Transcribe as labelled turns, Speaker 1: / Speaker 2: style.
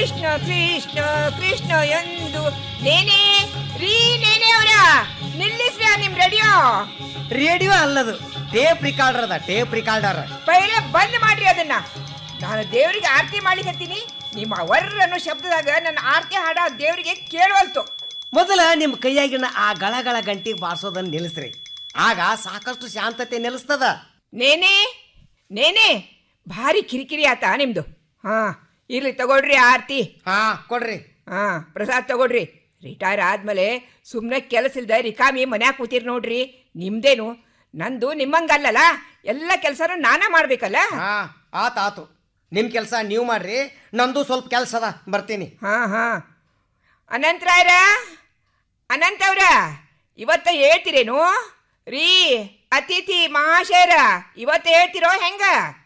Speaker 1: ಕೃಷ್ಣ ಕೃಷ್ಣ ಕೃಷ್ಣ ಎಂದು ನೇನೆ ರೀ ನೇನೆ ಅವರ ನಿಲ್ಲಿಸ್ರಿ ನಿಮ್ ರೇಡಿಯೋ
Speaker 2: ರೇಡಿಯೋ ಅಲ್ಲದು ಟೇಪ್ ರಿಕಾರ್ಡರ್ ಅದ ಟೇಪ್ ರಿಕಾರ್ಡರ್
Speaker 1: ಪೈಲೆ ಬಂದ್ ಮಾಡ್ರಿ ಅದನ್ನ ನಾನು ದೇವರಿಗೆ ಆರತಿ ಮಾಡ್ಲಿಕತ್ತೀನಿ ನಿಮ್ಮ ವರ್ರ ಅನ್ನೋ ಶಬ್ದದಾಗ ನನ್ನ ಆರತಿ ಹಾಡ ದೇವರಿಗೆ ಕೇಳುವಲ್ತು
Speaker 2: ಮೊದಲ ನಿಮ್ಮ ಕೈಯಾಗಿನ ಆ ಗಳಗಳ ಗಂಟಿಗೆ ಬಾರಿಸೋದನ್ನ ನಿಲ್ಲಿಸ್ರಿ ಆಗ ಸಾಕಷ್ಟು ಶಾಂತತೆ ನಿಲ್ಲಿಸ್ತದ
Speaker 1: ನೇನೆ ನೇನೆ ಭಾರಿ ಕಿರಿಕಿರಿ ಆತ ನಿಮ್ದು ಹಾ ಇರ್ಲಿ ತಗೊಳ್ರಿ ಆರತಿ
Speaker 2: ಹಾ ಕೊಡ್ರಿ
Speaker 1: ಹಾ ಪ್ರಸಾದ್ ತಗೊಳ್ರಿ ರಿಟೈರ್ ಆದ್ಮೇಲೆ ಸುಮ್ಮನೆ ಕೆಲಸ ಇಲ್ದ ರಿಕಾಮಿ ಮನ್ಯಾಗ ಕೂತೀರಿ ನೋಡ್ರಿ ನಿಮ್ದೇನು ನಂದು ನಿಮ್ಮಂಗಲ್ಲಲ್ಲ ಎಲ್ಲ ಕೆಲಸನೂ ನಾನೇ ಮಾಡ್ಬೇಕಲ್ಲ
Speaker 2: ಹಾ ಆತ್ ಆತು ನಿಮ್ಮ ಕೆಲಸ ನೀವು ಮಾಡ್ರಿ ನಂದು ಸ್ವಲ್ಪ ಕೆಲಸ ಅದ ಬರ್ತೀನಿ
Speaker 1: ಹಾ ಹಾ ಅನಂತರಾಯರ ಅನಂತ ಅವ್ರ ಇವತ್ತ ಹೇಳ್ತೀರೇನು ರೀ ಅತಿಥಿ ಮಹಾಶಯರ ಇವತ್ತ ಹೇಳ್ತಿರೋ ಹೆಂಗ